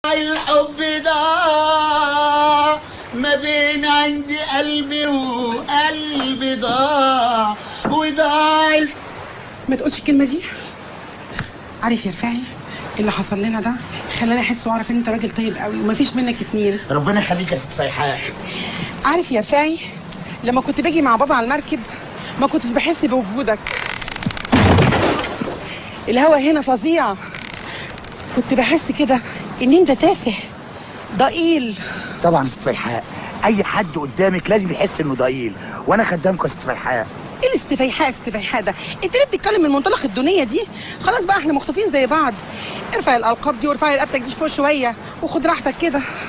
الحب ده ما بين عندي قلبي وقلبي ضاع وضاع الح- ما تقولش الكلمه دي عارف يا رفاعي اللي حصل لنا ده خلاني احس واعرف ان انت راجل طيب قوي ومفيش منك اتنين ربنا يخليك يا ست فيحاء عارف يا رفاعي لما كنت باجي مع بابا على المركب ما كنتش بحس بوجودك الهوا هنا فظيع كنت بحس كده ان انت تافه ضئيل طبعا يا ست فيحاء اي حد قدامك لازم يحس انه ضئيل وانا خدامكم يا ست فيحاء ايه الاستفيحاء استفيحاء ده انت ليه بتتكلم من منطلق الدنيا دي خلاص بقى احنا مختفين زي بعض ارفع الالقاب دي وارفعي رقبتك دي فوق شويه وخد راحتك كده